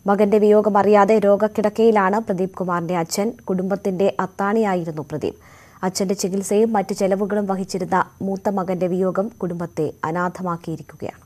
മകന്റെ വിയോഗം അറിയാതെ രോഗക്കിടക്കയിലാണ് പ്രദീപ് കുമാറിന്റെ അച്ഛൻ കുടുംബത്തിന്റെ അത്താണിയായിരുന്നു പ്രദീപ് അച്ഛന്റെ ചികിത്സയും മറ്റ് ചെലവുകളും വഹിച്ചിരുന്ന മൂത്ത മകന്റെ വിയോഗം കുടുംബത്തെ അനാഥമാക്കിയിരിക്കുകയാണ്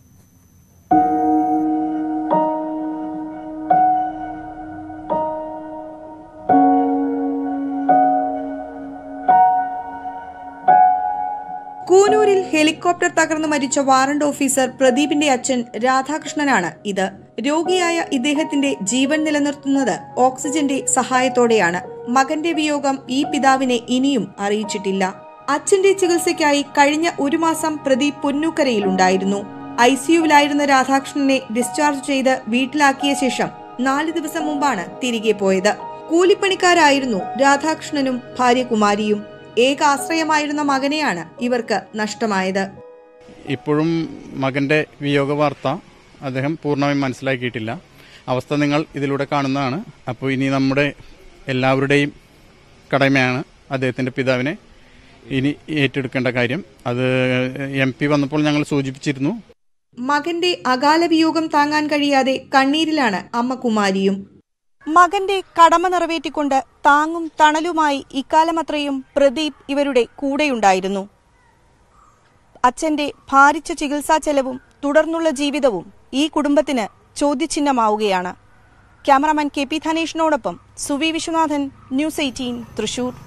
കൂനൂരിൽ ഹെലികോപ്റ്റർ തകർന്നു മരിച്ച വാറണ്ട് ഓഫീസർ പ്രദീപിന്റെ അച്ഛൻ രാധാകൃഷ്ണനാണ് ഇത് രോഗിയായ ഇദ്ദേഹത്തിന്റെ ജീവൻ നിലനിർത്തുന്നത് ഓക്സിജന്റെ സഹായത്തോടെയാണ് മകന്റെ വിയോഗം ഈ പിതാവിനെ ഇനിയും അറിയിച്ചിട്ടില്ല അച്ഛന്റെ ചികിത്സയ്ക്കായി കഴിഞ്ഞ ഒരു മാസം പ്രദീപ് പൊന്നൂക്കരയിലുണ്ടായിരുന്നു ഐ സിയുവിലായിരുന്ന രാധാകൃഷ്ണനെ ഡിസ്ചാർജ് ചെയ്ത് വീട്ടിലാക്കിയ ശേഷം നാല് ദിവസം മുമ്പാണ് തിരികെ പോയത് കൂലിപ്പണിക്കാരായിരുന്നു രാധാകൃഷ്ണനും ഭാര്യ കുമാരിയും ഏക ആശ്രയമായിരുന്ന മകനെയാണ് ഇവർക്ക് നഷ്ടമായത് ഇപ്പോഴും മകൻ്റെ വിയോഗ വാർത്ത അദ്ദേഹം പൂർണ്ണമായും മനസ്സിലാക്കിയിട്ടില്ല അവസ്ഥ നിങ്ങൾ ഇതിലൂടെ കാണുന്നതാണ് അപ്പോൾ ഇനി നമ്മുടെ എല്ലാവരുടെയും കടമയാണ് അദ്ദേഹത്തിൻ്റെ പിതാവിനെ ഇനി ഏറ്റെടുക്കേണ്ട കാര്യം അത് എം പി വന്നപ്പോൾ ഞങ്ങൾ സൂചിപ്പിച്ചിരുന്നു മകന്റെ അകാല വിയോഗം താങ്ങാൻ കഴിയാതെ കണ്ണീരിലാണ് അമ്മ കുമാരിയും മകന്റെ കടമ നിറവേറ്റിക്കൊണ്ട് താങ്ങും തണലുമായി ഇക്കാലമത്രയും പ്രദീപ് ഇവരുടെ കൂടെയുണ്ടായിരുന്നു അച്ഛന്റെ ഭാരിച്ച ചികിത്സാ ചെലവും തുടർന്നുള്ള ജീവിതവും ഈ കുടുംബത്തിന് ചോദ്യചിഹ്നമാവുകയാണ് ക്യാമറാമാൻ കെ പി ധനേഷിനോടൊപ്പം സുവി വിശ്വനാഥൻ ന്യൂസ് എയ്റ്റീൻ തൃശൂർ